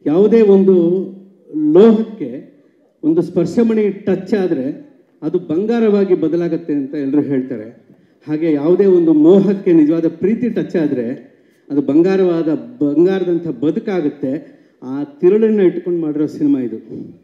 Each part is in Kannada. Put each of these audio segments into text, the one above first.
ಯಾವುದೇ ಒಂದು ಲೋಹಕ್ಕೆ ಒಂದು ಸ್ಪರ್ಶಮಣಿ ಟಚ್ ಆದರೆ ಅದು ಬಂಗಾರವಾಗಿ ಬದಲಾಗತ್ತೆ ಅಂತ ಎಲ್ಲರೂ ಹೇಳ್ತಾರೆ ಹಾಗೆ ಯಾವುದೇ ಒಂದು ಮೋಹಕ್ಕೆ ನಿಜವಾದ ಪ್ರೀತಿ ಟಚ್ ಆದರೆ ಅದು ಬಂಗಾರವಾದ ಬಂಗಾರದಂಥ ಬದುಕಾಗುತ್ತೆ ಆ ತಿರುಳನ್ನು ಇಟ್ಕೊಂಡು ಮಾಡಿರೋ ಸಿನಿಮಾ ಇದು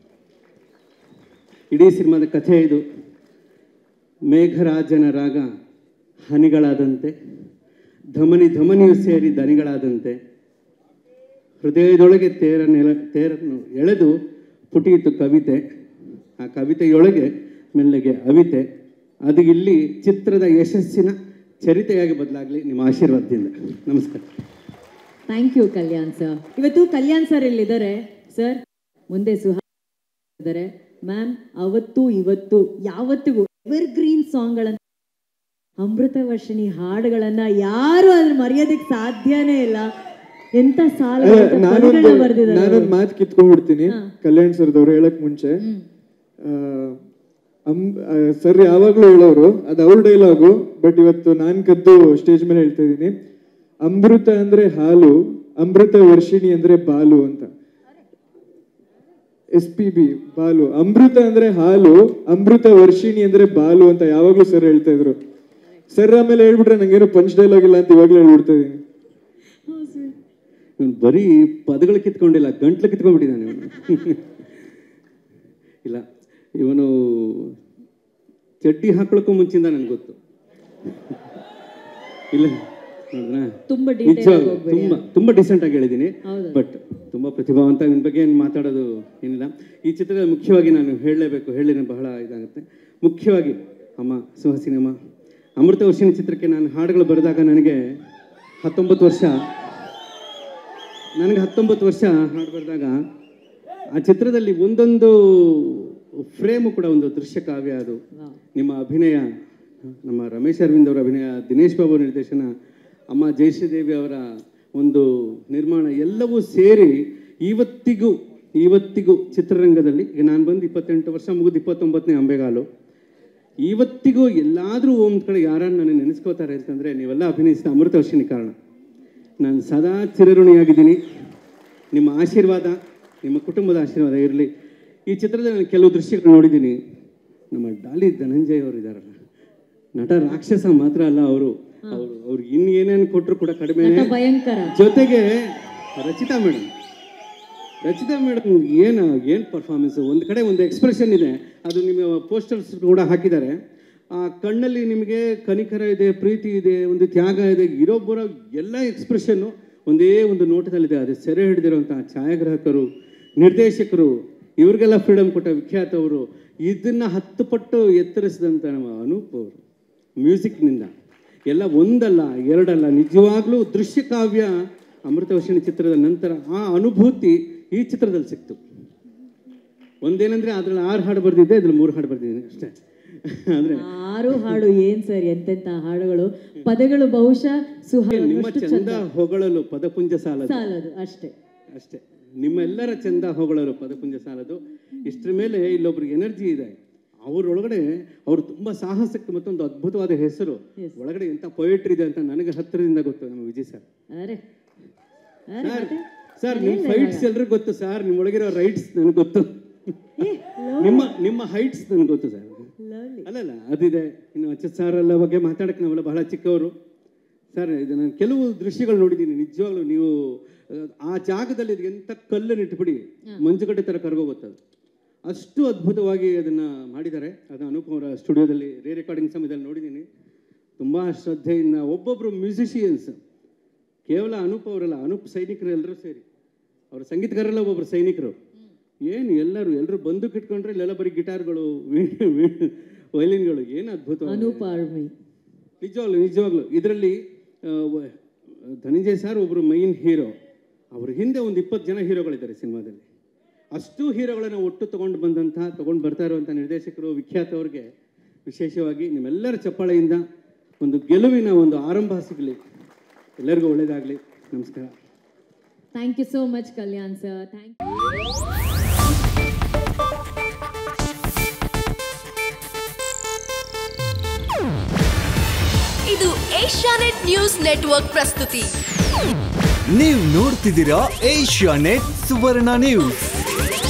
ಇಡೀ ಸಿನಿಮಾದ ಕಥೆ ಇದು ಮೇಘರಾಜನ ರಾಗ ಹನಿಗಳಾದಂತೆ ಧಮನಿ ಧಮನಿಯು ಸೇರಿ ದನಿಗಳಾದಂತೆ ಹೃದಯದೊಳಗೆ ತೇರ ನೆಲ ತೇರನ್ನು ಎಳೆದು ಪುಟಿಯಿತು ಕವಿತೆ ಆ ಕವಿತೆಯೊಳಗೆ ಮೆಲ್ಲಗೆ ಅವಿತೆ ಅದು ಇಲ್ಲಿ ಚಿತ್ರದ ಯಶಸ್ಸಿನ ಚರಿತೆಯಾಗಿ ಬದಲಾಗಲಿ ನಿಮ್ಮ ಆಶೀರ್ವಾದದಿಂದ ನಮಸ್ಕಾರ ಥ್ಯಾಂಕ್ ಯು ಕಲ್ಯಾಣ್ ಸರ್ ಇವತ್ತು ಕಲ್ಯಾಣ್ ಸರ್ ಇಲ್ಲಿದ್ದಾರೆ ಸರ್ ಮುಂದೆ ಸುಹಾ ಇದ್ದಾರೆ ಮ್ಯಾಮ್ ಅವತ್ತು ಇವತ್ತು ಯಾವತ್ತಿಗೂ ಎವರ್ ಗ್ರೀನ್ ಸಾಂಗ್ಗಳನ್ನ ಅಮೃತ ವರ್ಷಿಣಿ ಹಾಡುಗಳನ್ನ ಯಾರು ಅದ್ರ ಮರೆಯೋದಕ್ಕೆ ಸಾಧ್ಯನೇ ಇಲ್ಲ ಎಂತ ಸಾಲ ನಾನೊಂದು ನಾನೊಂದು ಮಾತು ಕಿತ್ಕೊಂಡ್ಬಿಡ್ತೀನಿ ಕಲ್ಯಾಣ್ ಸರ್ದವ್ರು ಹೇಳಕ್ ಮುಂಚೆ ಸರ್ ಯಾವಾಗ್ಲೂ ಹೇಳೋರು ಅದು ಅವ್ರ ಡೈಲಾಗು ಬಟ್ ಇವತ್ತು ನಾನ್ ಕದ್ದು ಸ್ಟೇಜ್ ಮೇಲೆ ಹೇಳ್ತಾ ಇದ್ದೀನಿ ಅಮೃತ ಅಂದ್ರೆ ಹಾಲು ಅಮೃತ ವರ್ಷಿಣಿ ಅಂದ್ರೆ ಬಾಲು ಅಂತ ಎಸ್ ಪಿ ಬಿ ಬಾಲು ಅಮೃತ ಅಂದ್ರೆ ಹಾಲು ಅಮೃತ ವರ್ಷಿಣಿ ಅಂದ್ರೆ ಬಾಲು ಅಂತ ಯಾವಾಗ್ಲೂ ಸರ್ ಹೇಳ್ತಾ ಇದ್ರು ಸರ್ ಆಮೇಲೆ ಹೇಳ್ಬಿಟ್ರೆ ನಂಗೇನು ಪಂಚ್ ಡೈಲಾಗ್ ಇಲ್ಲ ಅಂತ ಇವಾಗ್ಲೂ ಹೇಳ್ಬಿಡ್ತಾ ಇದೀನಿ ಇವನು ಬರೀ ಪದಗಳು ಕಿತ್ಕೊಂಡಿಲ್ಲ ಗಂಟ್ಲು ಕಿತ್ಕೊಂಡ್ಬಿಟ್ಟಿದ್ದಾನೆ ಇವನು ಇಲ್ಲ ಇವನು ಚಡ್ಡಿ ಹಾಕೊಳ್ಳೋಕ್ಕೂ ಮುಂಚಿಂದ ನನಗೆ ಗೊತ್ತು ಇಲ್ಲ ನೋಡಿದ್ರಾ ತುಂಬಾ detail ಆಗಿ ನಿಜವಾಗ್ಲೂ ಹೋಗ್ಬೇಡಿ. ತುಂಬ ತುಂಬ ಡಿಸೆಂಟ್ ಆಗಿ ಹೇಳಿದ್ದೀನಿ ಹೌದು. ಬಟ್ ತುಂಬ ಪ್ರತಿಭಾವಂತ ಇವನ ಬಗ್ಗೆ ಏನು ಮಾತಾಡೋದು ಏನಿಲ್ಲ ಈ ಚಿತ್ರದಲ್ಲಿ ಮುಖ್ಯವಾಗಿ ನಾನು ಹೇಳಲೇಬೇಕು ಹೇಳಿದ್ರೆ ಬಹಳ ಇದಾಗುತ್ತೆ ಮುಖ್ಯವಾಗಿ ಅಮ್ಮ ಸುಹಾಸಿನಿ ಅಮ್ಮ ಅಮೃತ ವರ್ಷಿನ ಚಿತ್ರಕ್ಕೆ ನಾನು ಹಾಡುಗಳು ಬರೆದಾಗ ನನಗೆ ಹತ್ತೊಂಬತ್ತು ವರ್ಷ ನನಗೆ ಹತ್ತೊಂಬತ್ತು ವರ್ಷ ಹಾಡು ಬರೆದಾಗ ಆ ಚಿತ್ರದಲ್ಲಿ ಒಂದೊಂದು ಫ್ರೇಮು ಕೂಡ ಒಂದು ದೃಶ್ಯ ಕಾವ್ಯ ಅದು ನಿಮ್ಮ ಅಭಿನಯ ನಮ್ಮ ರಮೇಶ್ ಅರವಿಂದ್ ಅವರ ಅಭಿನಯ ದಿನೇಶ್ ಬಾಬು ನಿರ್ದೇಶನ ಅಮ್ಮ ಜಯಶ್ರೀದೇವಿ ಅವರ ಒಂದು ನಿರ್ಮಾಣ ಎಲ್ಲವೂ ಸೇರಿ ಇವತ್ತಿಗೂ ಇವತ್ತಿಗೂ ಚಿತ್ರರಂಗದಲ್ಲಿ ಈಗ ನಾನು ಬಂದು ಇಪ್ಪತ್ತೆಂಟು ವರ್ಷ ಮುಗಿದು ಇಪ್ಪತ್ತೊಂಬತ್ತನೇ ಅಂಬೆಗಾಲು ಇವತ್ತಿಗೂ ಎಲ್ಲಾದರೂ ಒಂದು ಕಡೆ ಯಾರನ್ನು ನನಗೆ ನೆನೆಸ್ಕೋತಾರೆ ಅಂತಂದರೆ ನೀವೆಲ್ಲ ಅಭಿನಯಿಸಿದ ಅಮೃತ ವರ್ಷಿನಿ ಕಾರಣ ನಾನು ಸದಾ ಚಿರಋಣಿಯಾಗಿದ್ದೀನಿ ನಿಮ್ಮ ಆಶೀರ್ವಾದ ನಿಮ್ಮ ಕುಟುಂಬದ ಆಶೀರ್ವಾದ ಇರಲಿ ಈ ಚಿತ್ರದಲ್ಲಿ ನಾನು ಕೆಲವು ದೃಶ್ಯಗಳು ನೋಡಿದ್ದೀನಿ ನಮ್ಮ ಡಾಲಿ ಧನಂಜಯ್ ಅವರು ಇದ್ದಾರಲ್ಲ ನಟ ರಾಕ್ಷಸ ಮಾತ್ರ ಅಲ್ಲ ಅವರು ಅವರು ಅವ್ರಿಗೆ ಇನ್ನು ಏನೇನು ಕೊಟ್ಟರು ಕೂಡ ಕಡಿಮೆ ನಟ ಭಯಂಕರ ಜೊತೆಗೆ ರಚಿತಾ ಮೇಡಮ್ ರಚಿತಾ ಮೇಡಮ್ ಏನು ಏನು ಪರ್ಫಾರ್ಮೆನ್ಸ್ ಒಂದು ಕಡೆ ಒಂದು ಎಕ್ಸ್ಪ್ರೆಷನ್ ಇದೆ ಅದು ನಿಮ್ಮ ಪೋಸ್ಟರ್ಸ್ ಕೂಡ ಹಾಕಿದ್ದಾರೆ ಆ ಕಣ್ಣಲ್ಲಿ ನಿಮಗೆ ಕನಿಕರ ಇದೆ ಪ್ರೀತಿ ಇದೆ ಒಂದು ತ್ಯಾಗ ಇದೆ ಇರೋ ಬರೋ ಎಲ್ಲ ಎಕ್ಸ್ಪ್ರೆಷನ್ನು ಒಂದೇ ಒಂದು ನೋಟದಲ್ಲಿದೆ ಅದು ಸೆರೆ ಹಿಡಿದಿರುವಂಥ ಛಾಯಾಗ್ರಾಹಕರು ನಿರ್ದೇಶಕರು ಇವ್ರಿಗೆಲ್ಲ ಫ್ರೀಡಮ್ ಕೊಟ್ಟ ವಿಖ್ಯಾತವರು ಇದನ್ನು ಹತ್ತು ಪಟ್ಟು ಎತ್ತರಿಸಿದಂಥ ನಮ್ಮ ಅನೂಪ್ ಅವರು ಮ್ಯೂಸಿಕ್ನಿಂದ ಎಲ್ಲ ಒಂದಲ್ಲ ಎರಡಲ್ಲ ನಿಜವಾಗ್ಲೂ ದೃಶ್ಯ ಕಾವ್ಯ ಅಮೃತವರ್ಷಿಣಿ ಚಿತ್ರದ ನಂತರ ಆ ಅನುಭೂತಿ ಈ ಚಿತ್ರದಲ್ಲಿ ಸಿಕ್ತು ಒಂದೇನಂದ್ರೆ ಅದ್ರಲ್ಲಿ ಆರು ಹಾಡು ಬರ್ದಿದ್ದೆ ಇದ್ರಲ್ಲಿ ಮೂರು ಹಾಡು ಬರ್ದಿದ್ದೀನಿ ಅಷ್ಟೇ ಅಂದ್ರೆ ಆರು ಹಾಡು ಏನ್ ಸರ್ ಎಂತೆಂತ ಹಾಡುಗಳು ಪದಗಳು ಬಹುಶಃ ಸುಹಾ ನಿಮ್ಮ ಚಂದ ಹೊಗಳಲು ಪದಪುಂಜ ಸಾಲದು ಸಾಲದು ಅಷ್ಟೇ ಅಷ್ಟೇ ನಿಮ್ಮೆಲ್ಲರ ಚಂದ ಹೊಗಳಲು ಪದಪುಂಜ ಸಾಲದು ಇಷ್ಟರ ಮೇಲೆ ಇಲ್ಲೊಬ್ರಿಗೆ ಎನರ್ಜಿ ಇದೆ ಅವರೊಳಗಡೆ ಅವರು ತುಂಬಾ ಸಾಹಸಕ್ಕೆ ಮತ್ತೊಂದು ಅದ್ಭುತವಾದ ಹೆಸರು ಒಳಗಡೆ ಎಂತ ಪೊಯೆಟ್ರಿ ಇದೆ ಅಂತ ನನಗೆ ಹತ್ತಿರದಿಂದ ಗೊತ್ತು ನಮ್ಮ ವಿಜಯ್ ಸರ್ ಅರೆ ಅರೆ ಸರ್ ಮತ್ತೆ? ಸರ್ ನಿಮ್ಮ ಫೈಟ್ಸ್ ಎಲ್ರಿಗೂ ಗೊತ್ತು ಸರ್ ನಿಮ್ಮೊಳಗಿರೋ ರೈಟ್ಸ್ ನನಗೆ ಗೊತ್ತು ನಿಮ್ಮ ನಿಮ್ಮ ಹೈಟ್ಸ್ ನನಗೆ ಗೊತ್ತು ಸರ್ Lovely. ಅಲ್ಲಲ್ಲ ಅದಿದೆ ಇನ್ನು ಅಚ್ಯುತ್ ಸರ್ ಎಲ್ಲ ಬಗ್ಗೆ ಮಾತಾಡಕ್ಕೆ ನಾವೆಲ್ಲ ಬಹಳ ಚಿಕ್ಕವರು ಸರ್ ಇದು ನಾನು ಕೆಲವು ದೃಶ್ಯಗಳು ನೋಡಿದ್ದೀನಿ ನಿಜವಾಗ್ಲೂ ನೀವು ಅಹ್, ಆ ಜಾಗದಲ್ಲಿ ಇದು ಎಂಥ ಕಲ್ಲನ್ನು ಇಟ್ಬಿಡಿ ಮಂಜುಗಡ್ಡೆ ಥರ ಕರ್ಗೋಗುತ್ತದು ಅಷ್ಟು ಅದ್ಭುತವಾಗಿ ಅದನ್ನು ಮಾಡಿದ್ದಾರೆ ಅದು ಅನೂಪ್ ಅವರ ಸ್ಟುಡಿಯೋದಲ್ಲಿ ರೇ ರೆಕಾರ್ಡಿಂಗ್ ಸಮಯದಲ್ಲಿ ನೋಡಿದ್ದೀನಿ ತುಂಬ ಶ್ರದ್ಧೆಯಿಂದ ಒಬ್ಬೊಬ್ಬರು ಮ್ಯೂಸಿಷಿಯನ್ಸ್ ಕೇವಲ ಅನೂಪ್ ಅವರಲ್ಲ ಅನೂಪ್ ಸೈನಿಕರು ಎಲ್ಲರೂ ಸೇರಿ ಅವರ ಸಂಗೀತಗಾರಲ್ಲ ಒಬ್ಬೊಬ್ಬರು ಸೈನಿಕರು ಏನು ಎಲ್ಲರೂ ಎಲ್ಲರೂ ಬಂದೂಕ್ ಇಟ್ಕೊಂಡ್ರೆ ಇಲ್ಲೆಲ್ಲ ಬರೀ ಗಿಟಾರ್ಗಳು ವೈಲಿನ್ಗಳು ಏನು ಅದ್ಭುತ ಅನೂಪ್ ಆರ್ಮಿ ನಿಜವಾಗ್ಲು ನಿಜವಾಗ್ಲು ಇದರಲ್ಲಿ ಧನಂಜಯ್ ಸರ್ ಒಬ್ಬರು ಮೈನ್ ಹೀರೋ ಅವ್ರ ಹಿಂದೆ ಒಂದು ಇಪ್ಪತ್ತು ಜನ ಹೀರೋಗಳಿದ್ದಾರೆ ಸಿನಿಮಾದಲ್ಲಿ ಅಷ್ಟು ಹೀರೋಗಳನ್ನು ಒಟ್ಟು ತಗೊಂಡು ಬಂದಂಥ ತಗೊಂಡು ಬರ್ತಾ ಇರುವಂಥ ನಿರ್ದೇಶಕರು ವಿಖ್ಯಾತವ್ರಿಗೆ ವಿಶೇಷವಾಗಿ ನಿಮ್ಮೆಲ್ಲರ ಚಪ್ಪಾಳೆಯಿಂದ ಒಂದು ಗೆಲುವಿನ ಒಂದು ಆರಂಭ ಸಿಗಲಿ ಎಲ್ಲರಿಗೂ ಒಳ್ಳೆಯದಾಗಲಿ ನಮಸ್ಕಾರ thank you so much Kalyan sir thank ಇದು ಏಷ್ಯಾನೆಟ್ ನ್ಯೂಸ್ ನೆಟ್ವರ್ಕ್ ಪ್ರಸ್ತುತಿ ನೀವು ನೋಡ್ತಿದ್ದೀರಾ ಏಷ್ಯಾ ನೆಟ್ ಸುವರ್ಣ ನ್ಯೂಸ್